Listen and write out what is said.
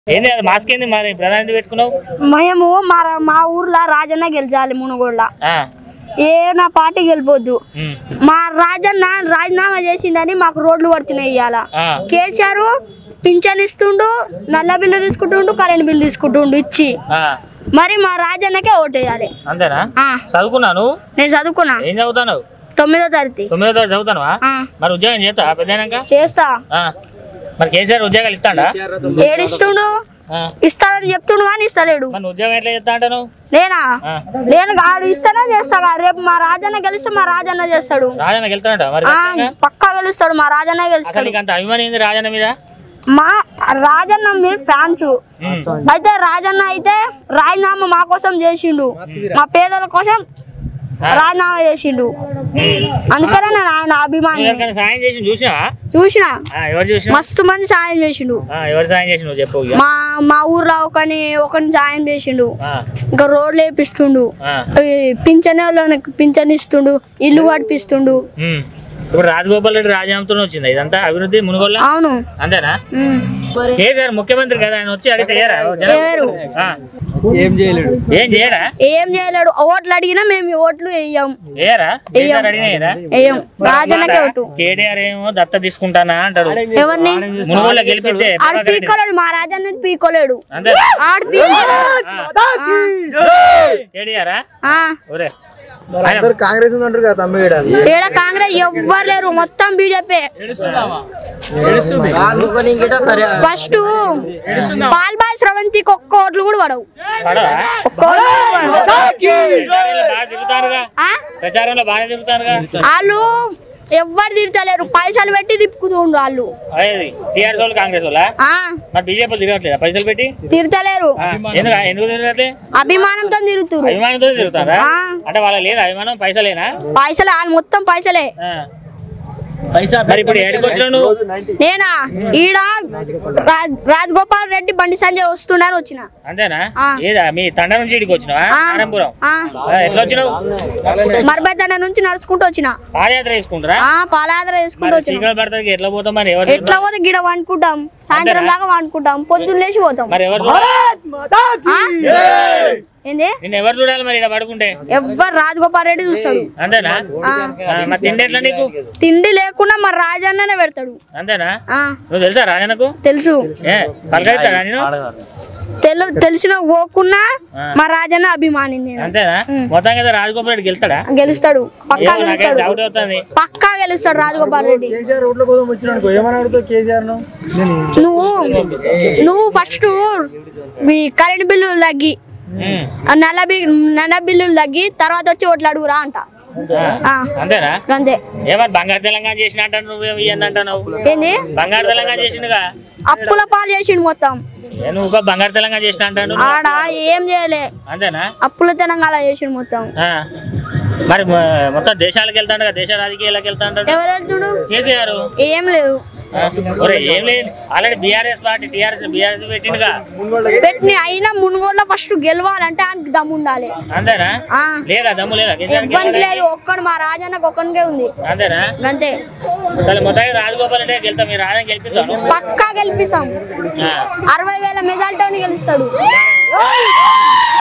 ఏంది అది మాస్క్ ఏంది మరి ప్రధాని పెట్టుకున్నావు మేము మా మా ఊర్లో రాజన్న గెలిచాలి మునుగోడ్ల ఆ, ఏ నా పార్టీ గెలిపోద్దు ఉమ్, మా రాజన్న రాజీనామా చేసిండని మాకు రోడ్లు పడుతున్నాయి ఇవాళ ఆ, కేసీఆర్ పింఛన్ ఇస్తుండు నల్ల బిల్లు తీసుకుంటుండు కరెంట్ బిల్లు తీసుకుంటుండు ఇచ్చి ఆ, మరి మా రాజన్నకే ఓటేయాలి అంతేనా ఆ, చదువుకున్నా నువ్వు నేను చదువుకున్నా ఏం చదువుతావు తొమ్మిదో తరగతి తొమ్మిదో తరగతి చదువుతావా ఆ, మరి ఉద్యోగం చేస్తా పెద్దనాక చేస్తా మరి కేసీఆర్ ఉద్యోగాలు ఇస్తాడా ఏడిస్తుండు ఆ, ఇస్తాడని చెప్తుండు కానీ ఇస్తలేడు మరి నువ్వు ఉద్యోగం ఎట్లా చేస్తా అంటావు నేనా ఆ. నేను ఆడు ఇస్తానే చేస్తా కదా. రేపు మా రాజన్న గెలిస్తే మా రాజన్న చేస్తాడు రాజన్న గెలుతాడంట మరి ఆ, ఖచ్చితంగా? పక్కా గెలుస్తాడు మా రాజన్న అసలు గెలుస్తాడు నీకు అంత అభిమానం ఏంది రాజన్న మీద మా రాజన్న మీరు ఫ్యాన్స్ ఉమ్, అయితే రాజన్న అయితే రాజీనామా మా కోసం చేసిండు మా పేదల కోసం రాజీనామా చేసిండు అందుకనే నేను ఆయన నువ్వు అభిమాని ఎవరికైనా సాయం చేసి చూసినావా చూసిన ఆ, ఎవరు చూసినా మస్తు మంది సాయం చేసిండు ఎవరు సాయం చేసి నువ్వు చెప్పు ఇక. మా మా ఊర్లో ఒకని ఒకని సాయం చేసిండు ఆ, ఇంకా రోడ్లు వేపిస్తుండు ఆ, ఈ పింఛన్ వాళ్ళకి పింఛన్ ఇస్తుండు ఇల్లు కట్టిస్తుండు ఉమ్. ఇప్పుడు రాజగోపాల్ రెడ్డి రాజాంతో వచ్చింది ఇదంతా అభివృద్ధి మునుగోళ్ళ అవును అంతేనా ఉమ్. కేసీఆర్ ముఖ్యమంత్రి కదా ఆయన వచ్చి అడిగితే ఏరా ఏరు. ఏం చేయలేడు ఏం చేయరా ఏం చేయలేడు ఓట్లు అడిగినా మేము ఈ ఓట్లు వేయం ఏరా కేసీఆర్ అడిగినా వేయం రాజన్నకే ఓటు కేటీఆర్ ఏమో దత్త తీసుకుంటానా అంటాడు ఎవరిని మునుగోళ్ళ గెలిపిస్తే ఆడు పీకోలేడు మా రాజన్న పీకోలేడు అంతే ఆడు పీకోలేడు కేటీఆరా ఆ. ఒరే అందరు కాంగ్రెస్ ఉంది అంటారు కదా తమ్మిగడ ఈడ కాంగ్రెస్ ఎవ్వరు లేరు మొత్తం బీజేపీ ఫస్ట్ పాల్బాయ్ స్రవంతికి ఒక్క ఓట్లు కూడా పడవు పడవా ఒక్క ఓట్లు కూడా పడవు. ప్రచారంలో బాగా తిరుగుతారుగా ఆ? ప్రచారంలో బాగా తిరుగుతారుగా వాళ్ళు ఎవ్వరు తిరుగుతలేరు పైసలు పెట్టి తిప్పుకుతుండు వాళ్ళు అదే టీఆర్ఎస్ వాళ్ళు కాంగ్రెస్ వాళ్ళ ఆ మరి బీజేపీ తిరగట్లేదా పైసలు పెట్టి తిరుగుతలేరు ఆ, ఎందుకు ఎందుకు తిరగట్లే అభిమానంతో తిరుగుతురు అభిమానంతో తిరుగుతారా ఆ. అంటే వాళ్ళ లేదు అభిమానం పైసలేనా పైసలు వాళ్ళు మొత్తం పైసలే ఆ. మరి ఇప్పుడు ఏడికి వచ్చినావు నువ్వు నేనా ఈడ రా- రాజగోపాల్ రెడ్డి బండి సంజయ్ వస్తుండని వచ్చిన అంతేనా ఆ. ఏదా మీ తండ నుంచి ఇడికి వచ్చినావా ఆ. నారాయణపురం ఆ, ఆ, ఎట్లా వచ్చినావు మర్బెద్దండ నుంచి నడుచుకుంటూ వచ్చిన పాదయాత్ర వేసుకుంటారా ఆ పాలయాత్ర చేసుకుంటూ మరి వచ్చిన చీకటి పడుతుంది ఎట్లా పోతాం మరి ఎవరు ఎట్లా పోతే గిడ వండుకుంటాం సాయంత్రం దాకా వండుకుంటాం పొద్దున్న లేచి పోతాం మరి ఎవరు చూడాలి ఆ? ఏంది నిన్ను ఎవరు చూడాలి మరి ఇక్కడ పడుకుంటే ఎవ్వరు రాజగోపాల్ రెడ్డి చూస్తాడు అంతేనా ఆ. ఆ, మరి తిండి ఎట్లా నీకు తిండి లేకుండా మరి రాజన్ననే పెడతాడు అంతేనా ఆ నువ్వు తెలుసా రాజనకు తెలుసు ఏ పలకరిస్తాడా నేను తెలు తెలిసిన పోకున్నా ఆ. మా రాజన్న అభిమాని నేను అంతేనా ఉమ్. మొత్తం కదా రాజగోపాల్ రెడ్డి గెలుతాడా గెలుస్తాడు పక్కా ఏమో నాకేం గెలుస్తాడు డౌట్ అవుతుంది పక్కా గెలుస్తాడు రాజగోపాల్ రెడ్డి కేసీఆర్ రోడ్ల కోసం వచ్చిన అనుకో ఏమని అడుగుతావు కేసీఆర్ ను నువ్వు నువ్వు ఫస్ట్ ఈ కరెంట్ బిల్లు తగ్గి ఉమ్. ఆ నల్ల బిల్ నల్ల బిల్లులు తగ్గి తర్వాత వచ్చి ఓట్లు అడుగురా అంట ఆ. ఆ, అంతేనా అంతే ఏమన్నా బంగారు తెలంగాణ చేసిన అంటాను నువ్వు ఇయ్యందంటావు ఏంది బంగారు తెలంగాణ చేసిండుగా అప్పుల పాలు చేసిండు మొత్తం ఏ నువ్వు ఒక బంగారు తెలంగాణ చేసిన అంటాను ఆడ ఏం చేయలే అంతేనా అప్పుల తెలంగాణ చేసిండు మొత్తం ఆ. మరి మొ- మొత్తం దేశాలకు వెళ్తాడు కదా దేశ రాజకీయాలకు వెళ్తా అంటాడు ఎవరు వెళ్తుండు కేసీఆర్ ఏం లేదు ఆ. ఒరే ఏం లేదు ఆల్రెడీ బీఆర్ఎస్ పార్టీ టీఆర్ఎస్ బీఆర్ఎస్ పెట్టిండుగా పెట్టిన అయినా మునుగోడ్ల ఫస్ట్ గెలవాలంటే ఆయనకి దమ్ము ఉండాలి అంతేనా ఆ లేదా దమ్ము లేదా కేసీఆర్ కి ఎవ్వరికి లేదు ఒక్కడు మా రాజన్నకు ఒక్కనికే ఉంది అంతేనా అంతే అసలు మొత్తానికి రాజగోపాల్ రెడ్డి గెలుతాం మీరు రాజని గెలిపిస్తాను పక్కా గెలిపిస్తాం అరవై వేల మెజార్టీని గెలుస్తాడు